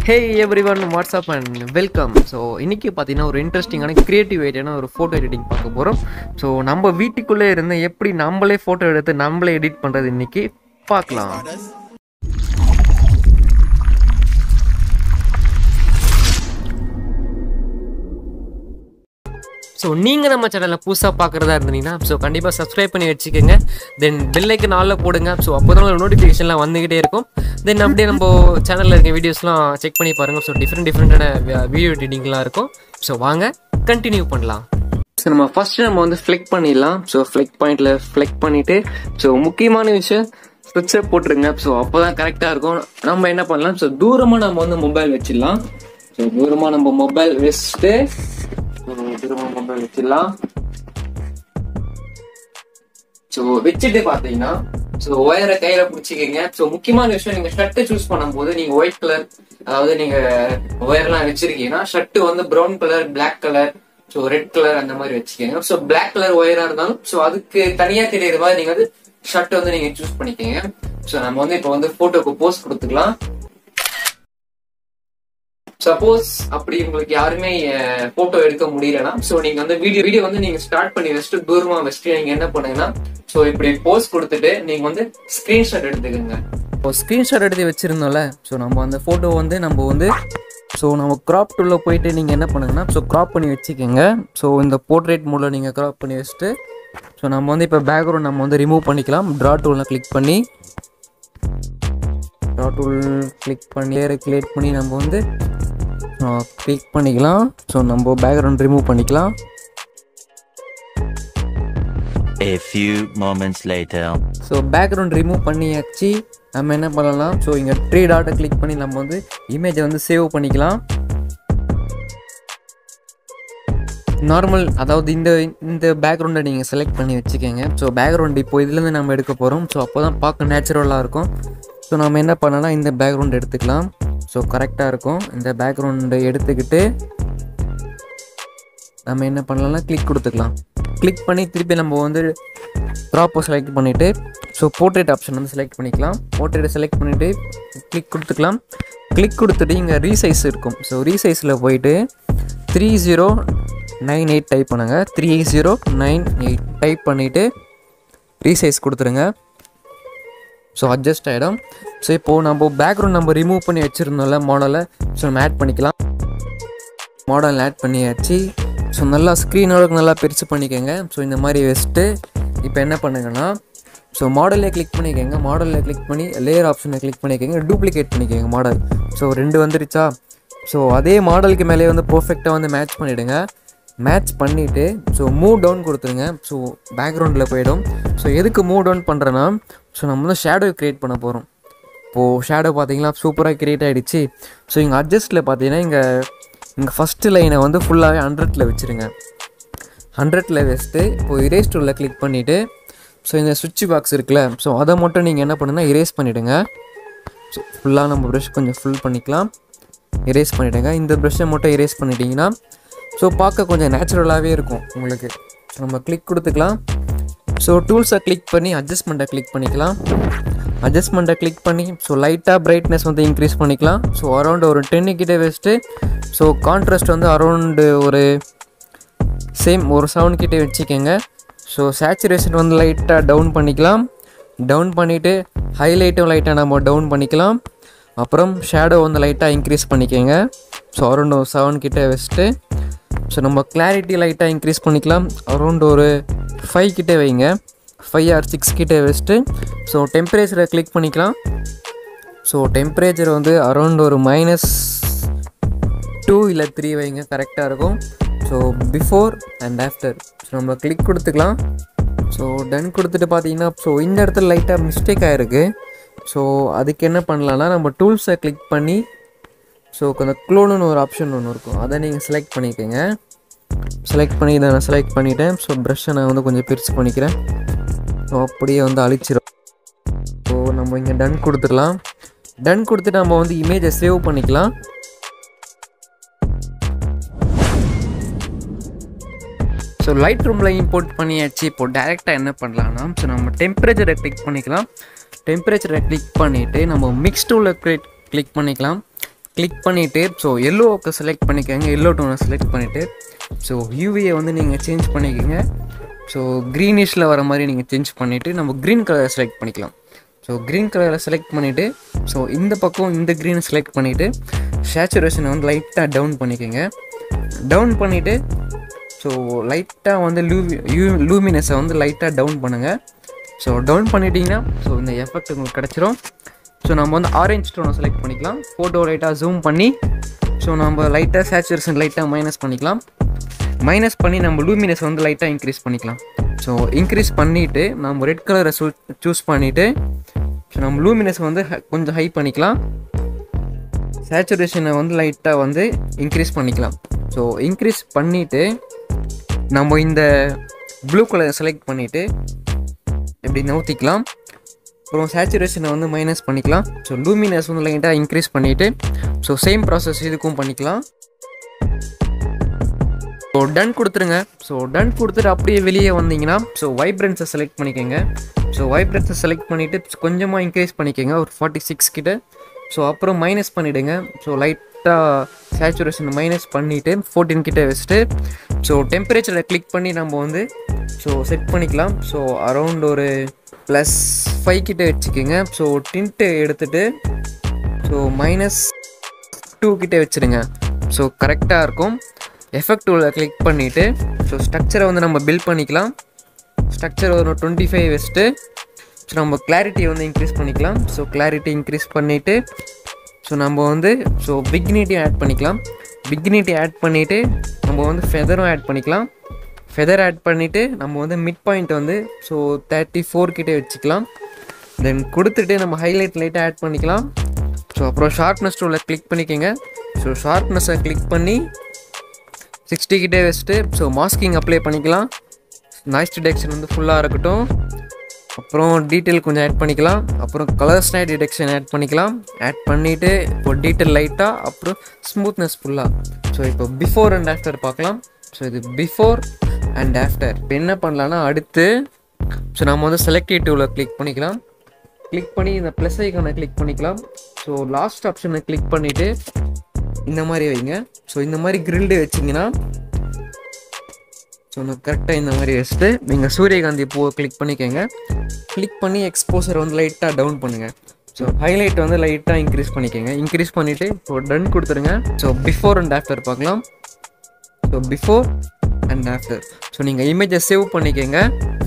Hey everyone what's up and welcome so இன்றைக்கி பார்த்தீங்கன்னா ஒரு இன்ட்ரெஸ்டிங்கான க்ரியேட்டிவ் ஐடியான ஒரு ஃபோட்டோ எடிட்டிங் பார்க்க போகிறோம் ஸோ நம்ம வீட்டுக்குள்ளே இருந்து எப்படி நம்மளே ஃபோட்டோ எடுத்து நம்மளே எடிட் பண்ணுறது இன்றைக்கி பார்க்கலாம் ஸோ நீங்கள் நம்ம சேனலில் புதுசாக பார்க்குறதா இருந்தீங்கன்னா ஸோ கண்டிப்பாக சப்ஸ்கிரைப் பண்ணி வச்சுக்கோங்க தென் பெல்லைக்கு நாளில் போடுங்க ஸோ அப்போ தான் நோட்டிஃபிகேஷன்லாம் வந்துக்கிட்டே இருக்கும் தென் அப்படியே நம்ம சேனலில் இருக்க வீடியோஸ்லாம் செக் பண்ணி பாருங்கள் ஸோ டிஃப்ரெண்ட் டிஃப்ரெண்ட்டான வீடியோ எடிட்டிங்லாம் இருக்கும் ஸோ வாங்க கண்டினியூ பண்ணலாம் ஸோ நம்ம ஃபர்ஸ்ட் நம்ம வந்து ஃப்ளிக் பண்ணிடலாம் ஸோ ஃப்ளிக் பாயிண்ட்ல ஃப்ளிக் பண்ணிட்டு ஸோ முக்கியமான விஷயம் ஸ்விட்சை போட்டுருங்க ஸோ அப்போ தான் கரெக்டாக இருக்கும் நம்ம என்ன பண்ணலாம் ஸோ தூரமாக நம்ம வந்து மொபைல் வச்சிடலாம் ஸோ தூரமாக நம்ம மொபைல் வச்சுட்டு ஸோ தூரமாக மொபைல் வச்சிடலாம் ஸோ வச்சுட்டு பார்த்தீங்கன்னா ஸோ ஒயரை கையில பிடிச்சிக்கிங்க ஸோ முக்கியமான விஷயம் நீங்க ஷர்ட் சூஸ் பண்ணும்போது நீங்க ஒயிட் கலர் அதாவது நீங்க ஒயர்லாம் வச்சிருக்கீங்கன்னா ஷர்ட் வந்து brown colour black colour so red colour அந்த மாதிரி வச்சுக்கோங்க ஸோ பிளாக் கலர் ஒயரா இருந்தாலும் ஸோ அதுக்கு தனியா தெரியுற மாதிரி நீங்க வந்து ஷர்ட் வந்து நீங்க சூஸ் பண்ணிக்கோங்க ஸோ நம்ம வந்து இப்போ வந்து போட்டோக்கு போஸ்ட் கொடுத்துக்கலாம் சப்போஸ் அப்படி உங்களுக்கு யாருமே போட்டோ எடுக்க முடியலன்னா ஸோ நீங்க வந்து வீடியோ வீடியோ வந்து நீங்க ஸ்டார்ட் பண்ணி வச்சுட்டு தூரமா வச்சுட்டு நீங்க என்ன பண்ணுங்கன்னா ஸோ இப்படி போஸ்ட் கொடுத்துட்டு நீங்க வந்து ஸ்கிரீன்ஷாட் எடுத்துக்கோங்க இப்போ ஸ்கிரீன்ஷாட் எடுத்து வச்சிருந்தோம்ல ஸோ நம்ம அந்த போட்டோ வந்து நம்ம வந்து ஸோ நம்ம கிராப் டூலில் போயிட்டு நீங்கள் என்ன பண்ணுங்கன்னா ஸோ கிராப் பண்ணி வச்சுக்கோங்க ஸோ இந்த போர்ட்ரேட் மூலம் நீங்கள் கிராப் பண்ணி வச்சுட்டு ஸோ நம்ம வந்து இப்போ பேக்ரவுண்ட் நம்ம வந்து ரிமூவ் பண்ணிக்கலாம் ட்ரா டூலில் கிளிக் பண்ணி ட்ரா டூல் கிளிக் பண்ணி கிளிக் பண்ணி நம்ம வந்து கிளிக் பண்ணிக்கலாம் ஸோ நம்ம பேக்ரவுண்ட் ரிமூவ் பண்ணிக்கலாம் A few moments later. So background remove பண்ணியாச்சு நம்ம என்ன பண்ணலாம் ஸோ இங்கே த்ரீ டாட்டை கிளிக் பண்ணி நம்ம வந்து இமேஜை வந்து சேவ் பண்ணிக்கலாம் நார்மல் அதாவது இந்த இந்த பேக்ரவுண்டை நீங்கள் செலக்ட் பண்ணி வச்சுக்கோங்க ஸோ பேக்ரவுண்ட் இப்போ இதுலேருந்து நம்ம எடுக்க போகிறோம் ஸோ அப்போ தான் பார்க்க நேச்சுரலாக இருக்கும் ஸோ நம்ம என்ன பண்ணலாம் இந்த பேக்ரவுண்ட் எடுத்துக்கலாம் ஸோ கரெக்டாக இருக்கும் இந்த பேக்ரவுண்டை எடுத்துக்கிட்டு நம்ம என்ன பண்ணலாம்னா கிளிக் கொடுத்துக்கலாம் கிளிக் பண்ணி திருப்பி நம்ம வந்து க்ராப்பை செலக்ட் பண்ணிவிட்டு ஸோ போர்ட்ரேட் ஆப்ஷன் வந்து செலக்ட் பண்ணிக்கலாம் போர்ட்ரேட்டை செலக்ட் பண்ணிவிட்டு கிளிக் கொடுத்துக்கலாம் கிளிக் கொடுத்துட்டு இங்கே ரீசைஸ் இருக்கும் ஸோ ரீசைஸில் போயிட்டு three zero nine eight type பண்ணுங்கள் three zero nine eight type பண்ணிவிட்டு ரீசைஸ் கொடுத்துருங்க ஸோ அட்ஜஸ்ட் ஆகிடும் ஸோ இப்போது நம்ம பேக்ரவுண்ட் நம்ம ரிமூவ் பண்ணி வச்சுருந்தோம்ல மாடலை ஸோ நம்ம ஆட் பண்ணிக்கலாம் மாடல் ஆட் பண்ணியாச்சு ஸோ நல்லா ஸ்க்ரீனோட நல்லா பெருசு பண்ணிக்கோங்க ஸோ இந்த மாதிரி வச்சுட்டு இப்போ என்ன பண்ணுங்கன்னா ஸோ மாடலில் கிளிக் பண்ணிக்கோங்க மாடலில் கிளிக் பண்ணி லேயர் ஆப்ஷனை கிளிக் பண்ணிக்கோங்க டூப்ளிகேட் பண்ணிக்கோங்க மாடல் ஸோ ரெண்டு வந்துருச்சா ஸோ அதே மாடலுக்கு மேலே வந்து பர்ஃபெக்டாக வந்து மேட்ச் பண்ணிவிடுங்க மேட்ச் பண்ணிவிட்டு ஸோ மூவ் டவுன் கொடுத்துருங்க ஸோ பேக்ரவுண்டில் போயிடும் ஸோ எதுக்கு மூவ் டவுன் பண்ணுறேன்னா ஸோ நம்ம வந்து ஷேடோ க்ரியேட் பண்ண போகிறோம் இப்போது ஷேடோ பார்த்தீங்கன்னா சூப்பராக க்ரியேட் ஆகிடுச்சு ஸோ இங்கே அட்ஜஸ்ட்டில் பார்த்தீங்கன்னா இங்கே இங்கே ஃபஸ்ட்டு லைனை வந்து ஃபுல்லாகவே ஹண்ட்ரட்டில் வச்சுருங்க ஹண்ட்ரட்டில் வச்சுட்டு இப்போது இரேஸ் டூலில் கிளிக் பண்ணிவிட்டு ஸோ இந்த சுவிட்ச் பாக்ஸ் இருக்குல்ல ஸோ அதை மட்டும் நீங்கள் என்ன பண்ணுன்னா இரேஸ் பண்ணிவிடுங்க ஸோ ஃபுல்லாக நம்ம ப்ரஷ் கொஞ்சம் ஃபுல் பண்ணிக்கலாம் இரேஸ் பண்ணிவிடுங்க இந்த ப்ரஷ்ஷை மட்டும் இரேஸ் பண்ணிட்டீங்கன்னா ஸோ பார்க்க கொஞ்சம் நேச்சுரலாகவே இருக்கும் உங்களுக்கு ஸோ நம்ம கிளிக் கொடுத்துக்கலாம் ஸோ டூல்ஸை கிளிக் பண்ணி அட்ஜஸ்ட்மெண்ட்டை கிளிக் பண்ணிக்கலாம் அட்ஜஸ்ட்மெண்ட்டை கிளிக் பண்ணி ஸோ லைட்டாக பிரைட்னஸ் வந்து இன்க்ரீஸ் பண்ணிக்கலாம் ஸோ அரௌண்ட் ஒரு டென்னு கிட்டே வச்சுட்டு ஸோ கான்ட்ராஸ்ட் வந்து அரௌண்டு ஒரு சேம் ஒரு செவன் கிட்டே வச்சுக்கோங்க ஸோ சேச்சுரேஷன் வந்து லைட்டாக டவுன் பண்ணிக்கலாம் டவுன் பண்ணிவிட்டு ஹைலைட்டும் லைட்டாக நம்ம டவுன் பண்ணிக்கலாம் அப்புறம் ஷேடோ வந்து லைட்டாக இன்க்ரீஸ் பண்ணிக்கோங்க ஸோ அரௌண்ட் ஒரு செவன் கிட்டே வச்சுட்டு ஸோ நம்ம கிளாரிட்டி லைட்டாக இன்க்ரீஸ் பண்ணிக்கலாம் அரௌண்ட் ஒரு ஃபைவ் கிட்டே வைங்க ஃபைவ் ஆர் சிக்ஸ் கிட்டே வச்சுட்டு ஸோ டெம்பரேச்சரை கிளிக் பண்ணிக்கலாம் ஸோ டெம்பரேச்சர் வந்து அரௌண்ட் ஒரு மைனஸ் டூ இல்லை த்ரீ வைங்க கரெக்டாக இருக்கும் so before and after so நம்ம கிளிக் கொடுத்துக்கலாம் ஸோ டன் கொடுத்துட்டு பார்த்தீங்கன்னா ஸோ இந்த இடத்துல லைட்டாக மிஸ்டேக் ஆகிருக்கு ஸோ அதுக்கு என்ன பண்ணலான்னா நம்ம டூல்ஸை கிளிக் பண்ணி ஸோ கொஞ்சம் க்ளோனுன்னு ஒரு ஆப்ஷன் ஒன்று இருக்கும் அதை நீங்கள் செலக்ட் பண்ணிக்கோங்க செலக்ட் பண்ணி இதை நான் செலக்ட் பண்ணிவிட்டேன் ஸோ ப்ரஷ்ஷை நான் வந்து கொஞ்சம் பெருசு பண்ணிக்கிறேன் ஸோ அப்படியே வந்து அழிச்சிடும் ஸோ நம்ம இங்கே டன் கொடுத்துக்கலாம் டன் கொடுத்துட்டு நம்ம வந்து இமேஜை சேவ் பண்ணிக்கலாம் ஸோ லைட் ரூமில் இம்போர்ட் பண்ணியாச்சு இப்போ டேரெக்டாக என்ன பண்ணலாம்னா ஸோ நம்ம டெம்பரேச்சரை கிளிக் பண்ணிக்கலாம் டெம்பரேச்சரை கிளிக் பண்ணிவிட்டு நம்ம மிக்ஸ் டூவில் கிளிக் கிளிக் பண்ணிக்கலாம் கிளிக் பண்ணிவிட்டு ஸோ எல்லோவுக்கு செலக்ட் பண்ணிக்கோங்க எல்லோ டோனை செலக்ட் பண்ணிவிட்டு ஸோ யூவியை வந்து நீங்கள் சேஞ்ச் பண்ணிக்கோங்க ஸோ க்ரீனிஷில் வர மாதிரி நீங்கள் சேஞ்ச் பண்ணிவிட்டு நம்ம க்ரீன் கலரை செலக்ட் பண்ணிக்கலாம் ஸோ க்ரீன் கலரை செலக்ட் பண்ணிவிட்டு ஸோ இந்த பக்கம் இந்த க்ரீனை செலக்ட் பண்ணிவிட்டு சேச்சுரேஷனை வந்து லைட்டாக டவுன் பண்ணிக்கோங்க டவுன் பண்ணிவிட்டு ஸோ லைட்டாக வந்து லூவி யூ லூமினஸை வந்து லைட்டாக டவுன் பண்ணுங்கள் ஸோ டவுன் பண்ணிட்டீங்கன்னா ஸோ இந்த எஃபெக்ட் உங்களுக்கு கிடச்சிரும் ஸோ நம்ம வந்து ஆரஞ்ச் டோனை செலக்ட் பண்ணிக்கலாம் ஃபோட்டோ லைட்டாக ஜூம் பண்ணி ஸோ நம்ம லைட்டாக சேச்சுரேஷன் லைட்டாக மைனஸ் பண்ணிக்கலாம் மைனஸ் பண்ணி நம்ம லூமினஸ் வந்து லைட்டாக இன்க்ரீஸ் பண்ணிக்கலாம் ஸோ இன்க்ரீஸ் பண்ணிவிட்டு நம்ம ரெட் கலரை சூஸ் பண்ணிவிட்டு ஸோ நம்ம லூமினஸ் வந்து ஹ- கொஞ்சம் ஹை பண்ணிக்கலாம் சேச்சுரேஷனை வந்து லைட்டாக வந்து இன்க்ரீஸ் பண்ணிக்கலாம் ஸோ இன்க்ரீஸ் பண்ணிவிட்டு நம்ம இந்த ப்ளூ கலர் செலக்ட் பண்ணிவிட்டு இப்படி நவுத்திக்கலாம் அப்புறம் சேச்சுரேஷனை வந்து மைனஸ் பண்ணிக்கலாம் ஸோ லூமினஸ் வந்து லைட்டாக இன்க்ரீஸ் பண்ணிவிட்டு ஸோ சேம் ப்ராசஸ் இதுக்கும் பண்ணிக்கலாம் ஸோ டன் கொடுத்துருங்க ஸோ டன் கொடுத்துட்டு அப்படியே வெளியே வந்தீங்கன்னா ஸோ வைப்ரன்ஸை செலக்ட் பண்ணிக்கோங்க ஸோ வைப்ரன்ஸை செலக்ட் பண்ணிவிட்டு கொஞ்சமாக இன்க்ரீஸ் பண்ணிக்கோங்க ஒரு ஃபார்ட்டி சிக்ஸ் கிட்ட ஸோ அப்புறம் மைனஸ் பண்ணிவிடுங்க ஸோ லைட்டாக சேச்சுரேஷன் மைனஸ் பண்ணிவிட்டு ஃபோர்டீன் கிட்ட வச்சுட்டு ஸோ டெம்பரேச்சரை கிளிக் பண்ணி நம்ம வந்து ஸோ செட் பண்ணிக்கலாம் ஸோ அரௌண்ட் ஒரு ப்ளஸ் ஃபைவ் கிட்ட வச்சுக்கோங்க ஸோ டின்ட்டு எடுத்துகிட்டு ஸோ மைனஸ் டூ கிட்டே வச்சுருங்க ஸோ கரெக்டாக இருக்கும் எஃபெக்ட் உள்ள கிளிக் பண்ணிவிட்டு ஸோ ஸ்ட்ரக்சரை வந்து நம்ம பில்ட் பண்ணிக்கலாம் ஸ்ட்ரக்சர் ஒரு டுவெண்ட்டி ஃபைவ் வச்சுட்டு ஸோ நம்ம கிளாரிட்டியை வந்து இன்க்ரீஸ் பண்ணிக்கலாம் ஸோ கிளாரிட்டி இன்க்ரீஸ் பண்ணிவிட்டு ஸோ நம்ம வந்து ஸோ பிக்னிட்டி ஆட் பண்ணிக்கலாம் பிக்னிட்டி ஆட் பண்ணிவிட்டு நம்ம வந்து ஃபெதரும் ஆட் பண்ணிக்கலாம் ஃபெதர் ஆட் பண்ணிவிட்டு நம்ம வந்து மிட் பாயிண்ட் வந்து ஸோ தேர்ட்டி ஃபோர் கிட்டே வச்சுக்கலாம் தென் கொடுத்துட்டு நம்ம ஹைலைட் லைட்டாக ஆட் பண்ணிக்கலாம் ஸோ அப்புறம் ஷார்ப்னஸ் டூவில் கிளிக் பண்ணிக்கோங்க ஸோ ஷார்ப்னஸை கிளிக் பண்ணி சிக்ஸ்டி கிட்டே வச்சுட்டு ஸோ மாஸ்கிங் அப்ளை பண்ணிக்கலாம் நாய்ஸ் டிடெக்ஷன் வந்து ஃபுல்லாக இருக்கட்டும் அப்புறம் டீட்டெயில் கொஞ்சம் ஆட் பண்ணிக்கலாம் அப்புறம் கலர் ஸ்னைட் டிடெக்ஷன் ஆட் பண்ணிக்கலாம் ஆட் பண்ணிவிட்டு இப்போ டீட்டெயில் லைட்டாக அப்புறம் ஸ்மூத்னஸ் ஃபுல்லாக ஸோ இப்போ பிஃபோர் அண்ட் ஆஃப்டர் பார்க்கலாம் ஸோ இது பிஃபோர் அண்ட் ஆஃப்டர் இப்போ என்ன பண்ணலான்னா அடுத்து ஸோ நம்ம வந்து செலக்டிவ் டூவில் கிளிக் பண்ணிக்கலாம் கிளிக் பண்ணி இந்த ப்ளஸ் ஐக்கானை கிளிக் பண்ணிக்கலாம் ஸோ லாஸ்ட் ஆப்ஷனை கிளிக் பண்ணிவிட்டு இந்த மாதிரி வைங்க ஸோ இந்த மாதிரி கிரில்டு வச்சிங்கன்னா ஸோ நான் கரெக்டாக இந்த மாதிரி வச்சுட்டு நீங்கள் சூரியகாந்தி பூவை கிளிக் பண்ணிக்கோங்க கிளிக் பண்ணி எக்ஸ்போசர் வந்து லைட்டாக டவுன் பண்ணுங்கள் ஸோ ஹைலைட் வந்து லைட்டாக இன்க்ரீஸ் பண்ணிக்கோங்க இன்க்ரீஸ் பண்ணிவிட்டு இப்போ டன் கொடுத்துருங்க ஸோ பிஃபோர் அண்ட் ஆஃப்டர் பார்க்கலாம் so before and after so நீங்கள் இமேஜை சேவ் பண்ணிக்கோங்க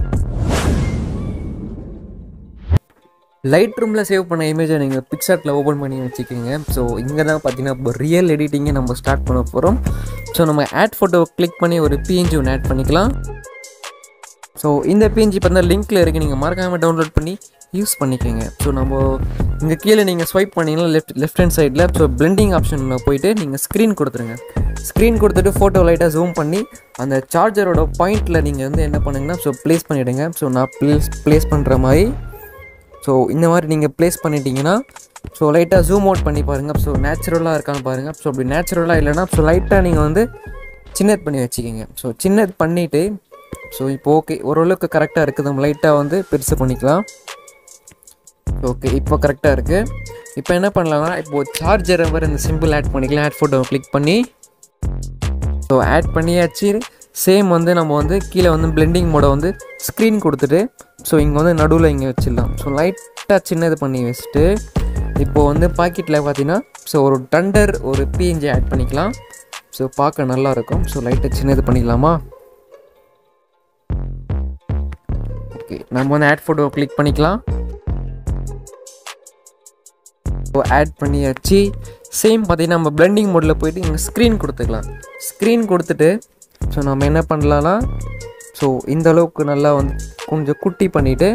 லைட் ரூமில் சேவ் பண்ண இமேஜை நீங்கள் பிக்சார்ட்டில் ஓப்பன் பண்ணி வச்சுக்கோங்க ஸோ இங்கே தான் பார்த்தீங்கன்னா இப்போ ரியல் எடிட்டிங்கை நம்ம ஸ்டார்ட் பண்ண போகிறோம் ஸோ நம்ம ஆட் ஃபோட்டோ கிளிக் பண்ணி ஒரு பிஎன்ஜி ஒன்று ஆட் பண்ணிக்கலாம் ஸோ இந்த பிஎன்ஜி இப்போ லிங்க்கில் இருக்குது நீங்கள் மறக்காமல் டவுன்லோட் பண்ணி யூஸ் பண்ணிக்கோங்க ஸோ நம்ம இங்கே கீழே நீங்கள் ஸ்வைப் பண்ணிங்கன்னா லெஃப்ட் லெஃப்ட் ஹேண்ட் சைடில் ஸோ பிளெண்டிங் ஆப்ஷனில் போயிட்டு நீங்கள் ஸ்க்ரீன் கொடுத்துருங்க ஸ்க்ரீன் கொடுத்துட்டு ஃபோட்டோ லைட்டாக ஜூம் பண்ணி அந்த சார்ஜரோட பாயிண்ட்டில் நீங்கள் வந்து என்ன பண்ணுங்கன்னா ஸோ ப்ளேஸ் பண்ணிவிடுங்க ஸோ நான் ப்ளேஸ் ப்ளேஸ் பண்ணுற மாதிரி ஸோ இந்த மாதிரி நீங்கள் ப்ளேஸ் பண்ணிட்டீங்கன்னா ஸோ லைட்டாக ஜூம் அவுட் பண்ணி பாருங்கள் ஸோ நேச்சுரலாக இருக்கான்னு பாருங்கள் ஸோ அப்படி நேச்சுரலாக இல்லைன்னா ஸோ லைட்டாக நீங்கள் வந்து சின்னது பண்ணி வச்சுக்கிங்க ஸோ சின்னது பண்ணிவிட்டு ஸோ இப்போ ஓகே ஓரளவுக்கு கரெக்டாக இருக்குது நம்ம லைட்டாக வந்து பெருசு பண்ணிக்கலாம் ஓகே இப்போ கரெக்டாக இருக்குது இப்போ என்ன பண்ணலாம்னா இப்போது சார்ஜரை வர இந்த சிம்பிள் ஆட் பண்ணிக்கலாம் ஆட் ஃபோட்டோ கிளிக் பண்ணி ஸோ ஆட் பண்ணியாச்சு சேம் வந்து நம்ம வந்து கீழே வந்து பிளெண்டிங் மோட வந்து ஸ்க்ரீன் கொடுத்துட்டு ஸோ இங்கே வந்து நடுவில் இங்கே வச்சிடலாம் ஸோ லைட்டாக சின்னது பண்ணி வச்சுட்டு இப்போது வந்து பாக்கெட்டில் பார்த்தீங்கன்னா ஸோ ஒரு டண்டர் ஒரு பிஎன்ஜி ஆட் பண்ணிக்கலாம் ஸோ பார்க்க நல்லா இருக்கும் ஸோ லைட்டாக சின்னது பண்ணிக்கலாமா ஓகே நம்ம வந்து ஆட் ஃபோட்டோ கிளிக் பண்ணிக்கலாம் ஸோ ஆட் பண்ணியாச்சு சேம் பார்த்தீங்கன்னா நம்ம பிளெண்டிங் மோடில் போயிட்டு இங்கே ஸ்க்ரீன் கொடுத்துக்கலாம் ஸ்க்ரீன் கொடுத்துட்டு ஸோ நம்ம என்ன பண்ணலான்னா ஸோ இந்த அளவுக்கு நல்லா வந்து கொஞ்சம் குட்டி பண்ணிவிட்டு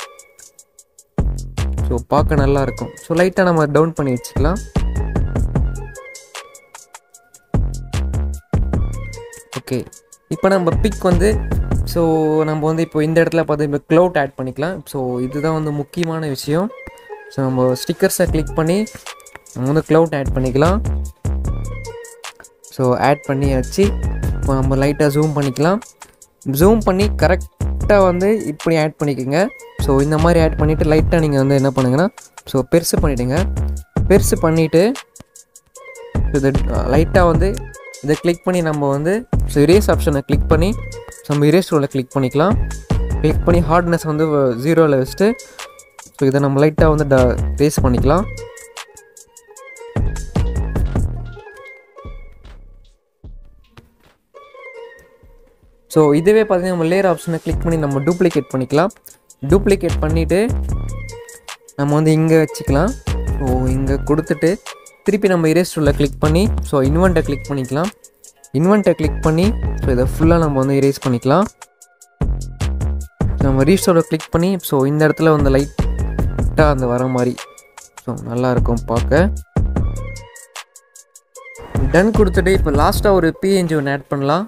ஸோ பார்க்க நல்லா இருக்கும் ஸோ லைட்டாக நம்ம டவுன் பண்ணி வச்சுக்கலாம் ஓகே இப்போ நம்ம பிக் வந்து ஸோ நம்ம வந்து இப்போ இந்த இடத்துல பார்த்து இப்போ க்ளவுட் ஆட் பண்ணிக்கலாம் ஸோ இதுதான் வந்து முக்கியமான விஷயம் ஸோ நம்ம ஸ்டிக்கர்ஸை கிளிக் பண்ணி நம்ம வந்து க்ளவுட் ஆட் பண்ணிக்கலாம் ஸோ ஆட் பண்ணியாச்சு இப்போ நம்ம லைட்டாக ஜூம் பண்ணிக்கலாம் ஜூம் பண்ணி கரெக்டாக வந்து இப்படி ஆட் பண்ணிக்கோங்க ஸோ இந்த மாதிரி ஆட் பண்ணிவிட்டு லைட்டாக நீங்கள் வந்து என்ன பண்ணுங்கன்னா ஸோ பெருசு பண்ணிவிடுங்க பெருசு பண்ணிவிட்டு இது லைட்டாக வந்து இதை கிளிக் பண்ணி நம்ம வந்து ஸோ இரேஸ் ஆப்ஷனை கிளிக் பண்ணி நம்ம இரேஸ் டூவில் கிளிக் பண்ணிக்கலாம் கிளிக் பண்ணி ஹார்ட்னஸ் வந்து ஜீரோவில் வச்சுட்டு ஸோ இதை நம்ம லைட்டாக வந்து ட ரேஸ் பண்ணிக்கலாம் ஸோ இதுவே பார்த்தீங்கன்னா நம்ம லேயர் ஆப்ஷனை கிளிக் பண்ணி நம்ம டூப்ளிகேட் பண்ணிக்கலாம் டூப்ளிகேட் பண்ணிவிட்டு நம்ம வந்து இங்கே வச்சுக்கலாம் ஸோ இங்கே கொடுத்துட்டு திருப்பி நம்ம இரேஸ் டூலில் கிளிக் பண்ணி ஸோ இன்வெண்ட்டை கிளிக் பண்ணிக்கலாம் இன்வெண்ட்டை கிளிக் பண்ணி ஸோ இதை ஃபுல்லாக நம்ம வந்து இரேஸ் பண்ணிக்கலாம் நம்ம ரீஸ்டோரை கிளிக் பண்ணி ஸோ இந்த இடத்துல வந்து லைட்டாக அந்த வர மாதிரி ஸோ நல்லாயிருக்கும் பார்க்க டன் கொடுத்துட்டு இப்போ லாஸ்ட்டாக ஒரு பிஎன்ஜி ஒன்று ஆட் பண்ணலாம்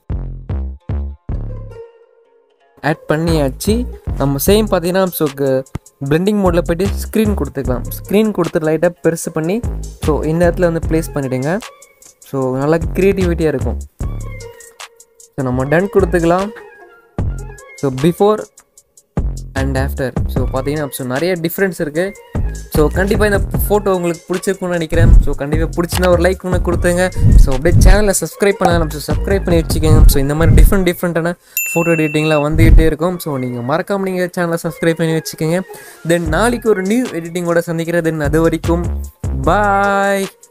ஆட் பண்ணியாச்சு நம்ம சேம் பார்த்தீங்கன்னா ஸோ பிளெண்டிங் மோடில் போய்ட்டு ஸ்க்ரீன் கொடுத்துக்கலாம் ஸ்க்ரீன் கொடுத்து லைட்டாக பெருசு பண்ணி ஸோ இந்த இடத்துல வந்து ப்ளேஸ் பண்ணிவிடுங்க ஸோ நல்லா க்ரியேட்டிவிட்டியாக இருக்கும் ஸோ நம்ம டன் கொடுத்துக்கலாம் so before and after so பார்த்தீங்கன்னா ஸோ நிறைய டிஃப்ரென்ஸ் இருக்குது ஸோ கண்டிப்பாக இந்த ஃபோட்டோ உங்களுக்கு பிடிச்சிருக்கும்னு நினைக்கிறேன் ஸோ கண்டிப்பாக பிடிச்சினா ஒரு லைக் ஒன்று கொடுத்துங்க ஸோ அப்படியே சேனலை சப்ஸ்கிரைப் பண்ணலாம் ஸோ சப்ஸ்கிரைப் பண்ணி வச்சுக்கோங்க ஸோ இந்த மாதிரி டிஃப்ரெண்ட் டிஃப்ரெண்ட்டான ஃபோட்டோ எடிட்டிங்லாம் வந்துகிட்டே இருக்கும் ஸோ நீங்கள் மறக்காமல் நீங்கள் சேனலை சப்ஸ்கிரைப் பண்ணி வச்சுக்கோங்க தென் நாளைக்கு ஒரு நியூ எடிட்டிங்கோட சந்திக்கிறேன் தென் அது வரைக்கும் பாய்